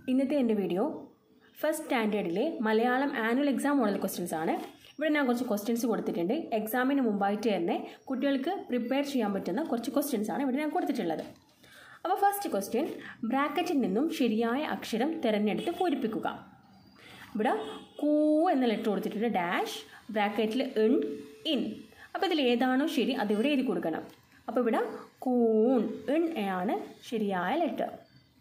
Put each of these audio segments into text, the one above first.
ഇന്നത്തെ എൻ്റെ video first സ്റ്റാൻഡേർഡിലെ Malayalam annual exam model questions ആണ് ഇവിടെ ഞാൻ കുറച്ച് ക്വസ്റ്റ്യൻസ് കൊടുത്തിട്ടുണ്ട് എക്സാമിന് മുമ്പായിട്ട് തന്നെ കുട്ടികൾക്ക് പ്രിപ്പയർ ചെയ്യാൻ പറ്റുന്ന കുറച്ച് ക്വസ്റ്റ്യൻസ് ആണ് ഇവിടെ ഞാൻ കൊടുത്തിട്ടുള്ളത് അപ്പോൾ ഫസ്റ്റ് ക്വസ്റ്റ്യൻ ബ്രാക്കറ്റിൽ നിന്നും ശരിയായ അക്ഷരം തിരഞ്ഞെടുത്ത് പൂരിപ്പിക്കുക ഇവിടെ കൂ എന്ന ലെറ്റർ കൊടുത്തിട്ടുണ്ട് ഡാഷ് ബ്രാക്കറ്റിൽ ഇൺ ഇൻ അപ്പോൾ ഇതിൽ ഏതാണോ ശരി അതിവിടെ എഴുതി കൊടുക്കണം അപ്പോൾ ഇവിടെ കൂൺ ഇൺ ആണ് ശരിയായ ലെറ്റർ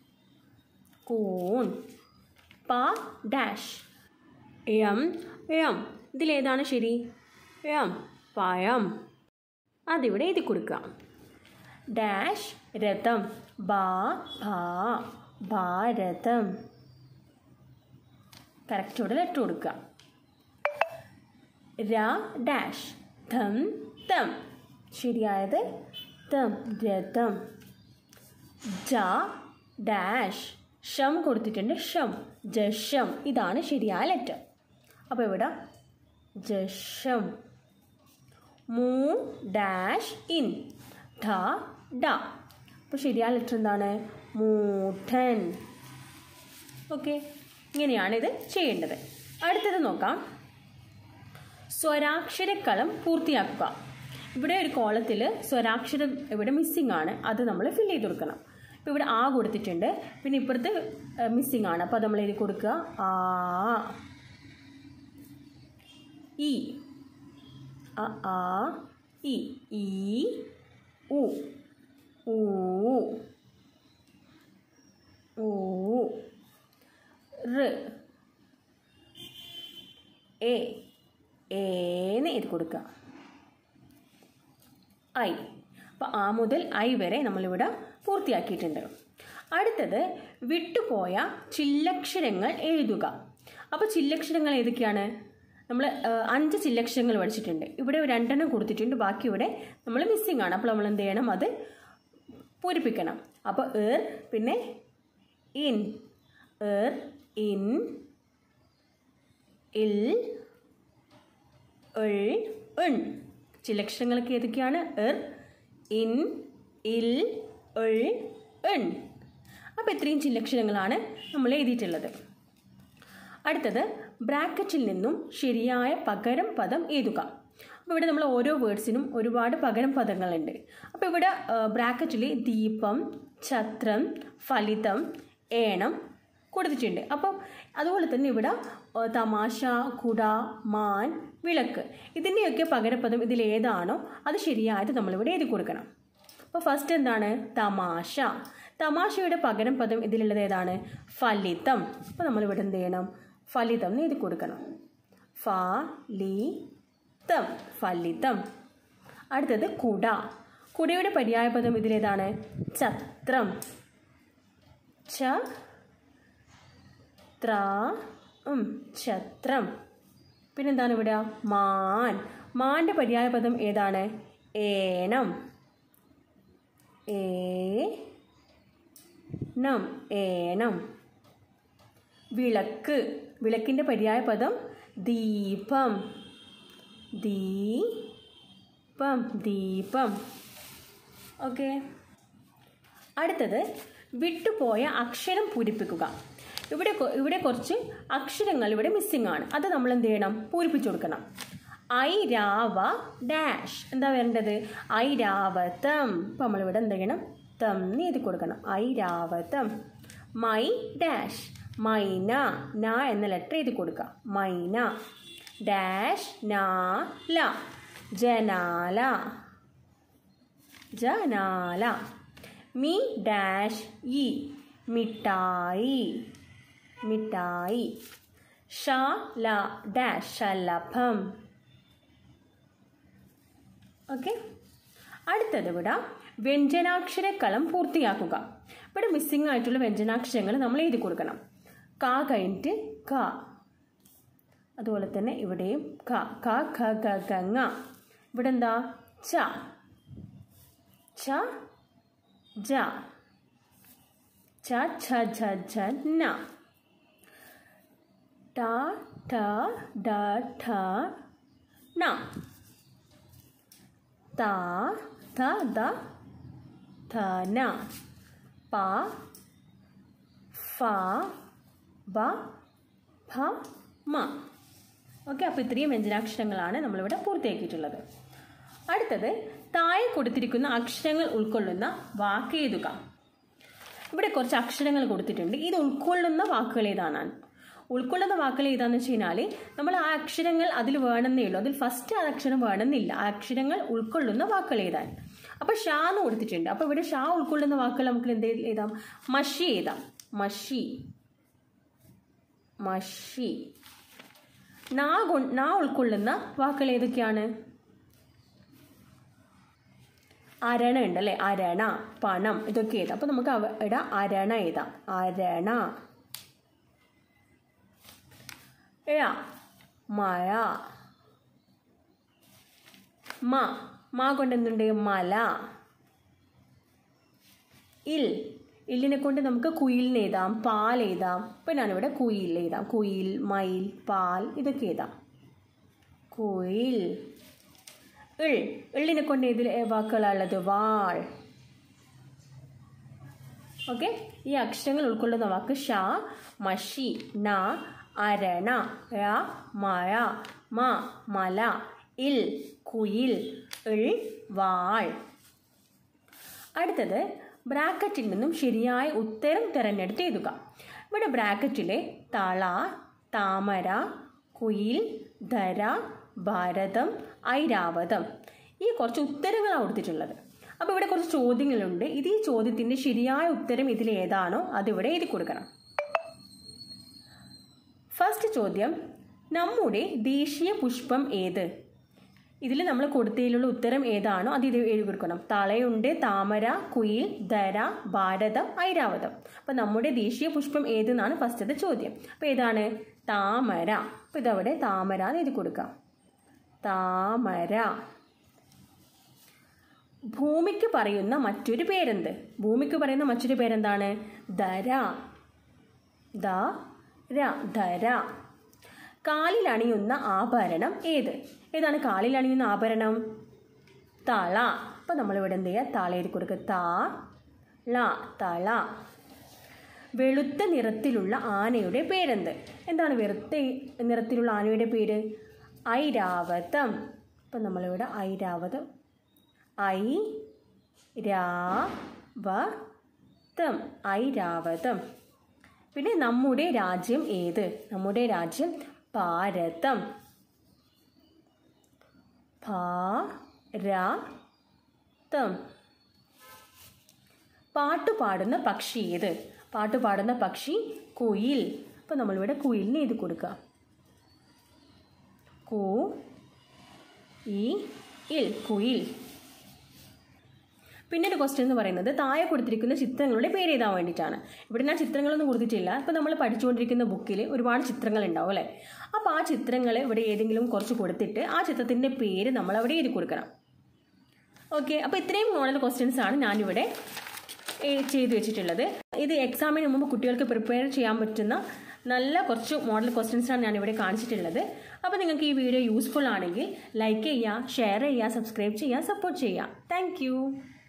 കൂൺ പ ഡാഷ് എം എം ഇതിലേതാണ് ശരി എം പയം അതിവിടെ എഴുതി കൊടുക്കുക ഡാഷ് രഥം ബാ ഭാ ഭാരതം കറക്റ്റോടെ ലെറ്റർ കൊടുക്കുക ര ഡാഷ് ധം തം ശരിയായത് തം രഥം ജ ഡാഷ് ഷം കൊടുത്തിട്ടുണ്ട് ഷം ജഷം ഇതാണ് ശരിയായ ലെറ്റർ അപ്പോൾ ഇവിടെ ജഷം മൂ ഡാഷ് ഇൻ ധ ഡ അപ്പോൾ ശരിയായ ലെറ്റർ എന്താണ് മൂഠൻ ഓക്കെ ഇങ്ങനെയാണ് ഇത് ചെയ്യേണ്ടത് അടുത്തത് നോക്കാം സ്വരാക്ഷരക്കളം പൂർത്തിയാക്കുക ഇവിടെ ഒരു കോളത്തിൽ സ്വരാക്ഷരം ഇവിടെ മിസ്സിംഗ് ആണ് അത് നമ്മൾ ഫില്ല് ചെയ്ത് കൊടുക്കണം ഇപ്പോൾ ഇവിടെ ആ കൊടുത്തിട്ടുണ്ട് പിന്നെ ഇപ്പുറത്ത് മിസ്സിംഗ് ആണ് അപ്പോൾ നമ്മൾ എഴുതി കൊടുക്കുക ആ ഇ അ ആ ഇ ഈ ഉ ഊ ഊ റ് എ ഏന്ന് എഴുതി കൊടുക്കുക ഐ അപ്പോൾ ആ മുതൽ ഐ വരെ നമ്മളിവിടെ പൂർത്തിയാക്കിയിട്ടുണ്ട് അടുത്തത് വിട്ടുപോയ ചില്ലക്ഷരങ്ങൾ എഴുതുക അപ്പോൾ ചില്ലക്ഷരങ്ങൾ ഏതൊക്കെയാണ് നമ്മൾ അഞ്ച് ചില്ലക്ഷരങ്ങൾ പഠിച്ചിട്ടുണ്ട് ഇവിടെ രണ്ടെണ്ണം കൊടുത്തിട്ടുണ്ട് ബാക്കി ഇവിടെ നമ്മൾ മിസ്സിംഗ് ആണ് അപ്പോൾ നമ്മൾ എന്ത് ചെയ്യണം അത് പൂരിപ്പിക്കണം അപ്പോൾ ഏർ പിന്നെ ഇൻ ഏർ ഇൻ ഇൽ എൾ എൺ ചിലക്ഷരങ്ങളൊക്കെ ഏതൊക്കെയാണ് എർ ഇൻ ഇൽ എൾ എൺ അപ്പോൾ ഇത്രയും ചില്ലക്ഷരങ്ങളാണ് നമ്മൾ എഴുതിയിട്ടുള്ളത് അടുത്തത് ബ്രാക്കറ്റിൽ നിന്നും ശരിയായ പകരം പദം എഴുതുക അപ്പോൾ ഇവിടെ നമ്മൾ ഓരോ വേർഡ്സിനും ഒരുപാട് പകരം പദങ്ങളുണ്ട് അപ്പോൾ ഇവിടെ ബ്രാക്കറ്റിൽ ദീപം ഛത്രം ഫലിതം ഏണം കൊടുത്തിട്ടുണ്ട് അപ്പം അതുപോലെ തന്നെ ഇവിടെ തമാശ കുട മാൻ വിളക്ക് ഇതിൻ്റെയൊക്കെ പകരപ്പദം ഇതിൽ ഏതാണോ അത് ശരിയായത് നമ്മളിവിടെ എഴുതി കൊടുക്കണം അപ്പോൾ ഫസ്റ്റ് എന്താണ് തമാശ തമാശയുടെ പകരം പദം ഇതിലുള്ളത് ഏതാണ് ഫലിതം അപ്പോൾ നമ്മളിവിടെ എന്ത് ചെയ്യണം ഫലിതം എന്ന് എഴുതി കൊടുക്കണം ഫ ലി തം ഫലിതം അടുത്തത് കുട കുടയുടെ പര്യായ പദം ഇതിലേതാണ് ഛത്രം ച ത്ര ഉം ഛത്രം പിന്നെന്താണ് ഇവിടെ മാൻ മാൻ്റെ പര്യായ പദം ഏതാണ് ഏണം ഏ നം ഏണം വിളക്ക് വിളക്കിൻ്റെ പര്യായ പദം ദീപം ദീപം ദീപം ഓക്കെ അടുത്തത് വിട്ടുപോയ അക്ഷരം പൂരിപ്പിക്കുക ഇവിടെ ഇവിടെ കുറച്ച് അക്ഷരങ്ങൾ ഇവിടെ മിസ്സിംഗ് ആണ് അത് നമ്മൾ എന്ത് ചെയ്യണം പൂരിപ്പിച്ചു കൊടുക്കണം ഐ രാവ ഡാഷ് എന്താ വരേണ്ടത് ഐ രാവതം അപ്പം നമ്മളിവിടെ എന്ത് ചെയ്യണം തം എന്ന് എഴുതി കൊടുക്കണം ഐ രാവതം മൈ ഡാഷ് മൈന ന എന്ന ലെറ്റർ എഴുതി കൊടുക്കുക മൈന ഡാഷ് നാ ല ജനാല ജനാല മി ഡാഷ് ഇ മിഠായി മിഠായി ഷ ല ഡാഷ് ശലഭം ഓക്കെ അടുത്തത് ഇവിടെ വ്യഞ്ജനാക്ഷരക്കളം പൂർത്തിയാക്കുക ഇവിടെ മിസ്സിംഗ് ആയിട്ടുള്ള വ്യഞ്ജനാക്ഷരങ്ങൾ നമ്മൾ എഴുതി കൊടുക്കണം ക കഴിഞ്ഞിട്ട് ക അതുപോലെ തന്നെ ഇവിടെയും ക ക ഖ ഗ ഗ ങ ഇവിടെ എന്താ ച ച ജ ച ഛ ഝ ഝ ന ട ഠ ഡ ഠ ന ത ഥ ദ ധന പ ഫ ബ ഭ മ ഓക്കെ അപ്പോൾ ഇത്രയും വ്യഞ്ജനാക്ഷരങ്ങളാണ് നമ്മളിവിടെ പൂർത്തിയാക്കിയിട്ടുള്ളത് അടുത്തത് താഴെ കൊടുത്തിരിക്കുന്ന അക്ഷരങ്ങൾ ഉൾക്കൊള്ളുന്ന വാക്ക് എഴുതുക ഇവിടെ കുറച്ച് അക്ഷരങ്ങൾ കൊടുത്തിട്ടുണ്ട് ഇത് ഉൾക്കൊള്ളുന്ന വാക്കുകൾ ഏതാണ് ഉൾക്കൊള്ളുന്ന വാക്കുകൾ ഏതാന്ന് വെച്ച് കഴിഞ്ഞാൽ നമ്മൾ ആ അക്ഷരങ്ങൾ അതിൽ വേണമെന്നേ ഉള്ളൂ അതിൽ ഫസ്റ്റ് ആ അക്ഷരം വേണമെന്നില്ല ആ അക്ഷരങ്ങൾ ഉൾക്കൊള്ളുന്ന വാക്കുകൾ എഴുതാൻ അപ്പോൾ ഷാ എന്ന് കൊടുത്തിട്ടുണ്ട് അപ്പോൾ ഇവിടെ ഷാ ഉൾക്കൊള്ളുന്ന വാക്കുകൾ നമുക്ക് എന്ത് എഴുതാം മഷി എഴുതാം മഷി മഷി നാ കൊ നാ ഉൾക്കൊള്ളുന്ന വാക്കുകൾ ഏതൊക്കെയാണ് അരണ ഉണ്ട് അല്ലേ അരണ പണം ഇതൊക്കെ എഴുതാം അപ്പോൾ നമുക്ക് അവിടെ അരണ എഴുതാം അരണ ഴ മഴ മ മാ കൊണ്ട് എന്തുണ്ട് മല ഇൽ ഇല്ലിനെ കൊണ്ട് നമുക്ക് കുയിലിന് എഴുതാം പാൽ എഴുതാം ഇപ്പം ഞാനിവിടെ കുയിൽ എഴുതാം കുയിൽ മയിൽ പാൽ ഇതൊക്കെ എഴുതാം കുയിൽ ഇൾ ഇള്ളിനെ കൊണ്ട് ഇതിൽ വാക്കുകളുള്ളത് വാൾ ഓക്കെ ഈ അക്ഷരങ്ങൾ ഉൾക്കൊള്ളുന്ന വാക്ക് ഷ മഷി ന അരണ ഴ മഴ മ മല ഇൽ കുയിൽ ഇൾ വാൾ അടുത്തത് ബ്രാക്കറ്റിൽ നിന്നും ശരിയായ ഉത്തരം തിരഞ്ഞെടുത്ത് എഴുതുക ഇവിടെ ബ്രാക്കറ്റിലെ തള താമര കുയിൽ ധര ഭാരതം ഐരാവതം ഈ കുറച്ച് ഉത്തരങ്ങളാണ് കൊടുത്തിട്ടുള്ളത് അപ്പോൾ ഇവിടെ കുറച്ച് ചോദ്യങ്ങളുണ്ട് ഇത് ഈ ചോദ്യത്തിൻ്റെ ശരിയായ ഉത്തരം ഇതിൽ ഏതാണോ അതിവിടെ എഴുതി കൊടുക്കണം ഫസ്റ്റ് ചോദ്യം നമ്മുടെ ദേശീയ പുഷ്പം ഏത് ഇതിൽ നമ്മൾ കൊടുത്തതിലുള്ള ഉത്തരം ഏതാണോ അത് ഇത് എഴുതി കൊടുക്കണം തളയുണ്ട് താമര കുയിൽ ധര ഭാരതം ഐരാവതം അപ്പം നമ്മുടെ ദേശീയ പുഷ്പം ഏതെന്നാണ് ഫസ്റ്റത്തെ ചോദ്യം അപ്പോൾ ഏതാണ് താമര അപ്പോൾ ഇതവിടെ താമര എന്ന് എഴുതി കൊടുക്കാം താമര ഭൂമിക്ക് പറയുന്ന മറ്റൊരു പേരെന്ത് ഭൂമിക്ക് പറയുന്ന മറ്റൊരു പേരെന്താണ് ധര ദ ര ധര കാലിൽ അണിയുന്ന ആഭരണം ഏത് ഏതാണ് കാലിൽ അണിയുന്ന ആഭരണം തള അപ്പം നമ്മളിവിടെ എന്ത് ചെയ്യുക തള എഴുതി കൊടുക്കുക താ ള തള വെളുത്ത നിറത്തിലുള്ള ആനയുടെ പേരെന്ത് എന്താണ് വെളുത്ത നിറത്തിലുള്ള ആനയുടെ പേര് ഐരാവതം അപ്പം നമ്മളിവിടെ ഐരാവതം ഐ രാവതം ഐരാവതം പിന്നെ നമ്മുടെ രാജ്യം ഏത് നമ്മുടെ രാജ്യം ഭാരതം ഭാരതം പാട്ട് പാടുന്ന പക്ഷി ഏത് പാട്ട് പാടുന്ന പക്ഷി കുയിൽ അപ്പം നമ്മളിവിടെ കുയിലിന് എഴുതി കൊടുക്കുക കു ഈ ഇൽ കുയിൽ പിന്നെ ഒരു ക്വസ്റ്റ്യൻ എന്ന് പറയുന്നത് താഴെ കൊടുത്തിരിക്കുന്ന ചിത്രങ്ങളുടെ പേര് എഴുതാൻ വേണ്ടിയിട്ടാണ് ഇവിടെ ഞാൻ ചിത്രങ്ങളൊന്നും കൊടുത്തിട്ടില്ല ഇപ്പോൾ നമ്മൾ പഠിച്ചുകൊണ്ടിരിക്കുന്ന ബുക്കിൽ ഒരുപാട് ചിത്രങ്ങൾ ഉണ്ടാവും അല്ലേ അപ്പോൾ ആ ചിത്രങ്ങൾ ഇവിടെ ഏതെങ്കിലും കുറച്ച് കൊടുത്തിട്ട് ആ ചിത്രത്തിൻ്റെ പേര് നമ്മൾ അവിടെ എഴുതി കൊടുക്കണം ഓക്കെ അപ്പോൾ ഇത്രയും മോഡൽ ക്വസ്റ്റ്യൻസ് ആണ് ഞാനിവിടെ ഏ- ചെയ്തു വെച്ചിട്ടുള്ളത് ഇത് എക്സാമിന് മുമ്പ് കുട്ടികൾക്ക് പ്രിപ്പയർ ചെയ്യാൻ പറ്റുന്ന നല്ല കുറച്ച് മോഡൽ ക്വസ്റ്റ്യൻസാണ് ഞാനിവിടെ കാണിച്ചിട്ടുള്ളത് അപ്പോൾ നിങ്ങൾക്ക് ഈ വീഡിയോ യൂസ്ഫുൾ ആണെങ്കിൽ ലൈക്ക് ചെയ്യുക ഷെയർ ചെയ്യുക സബ്സ്ക്രൈബ് ചെയ്യുക സപ്പോർട്ട് ചെയ്യുക താങ്ക്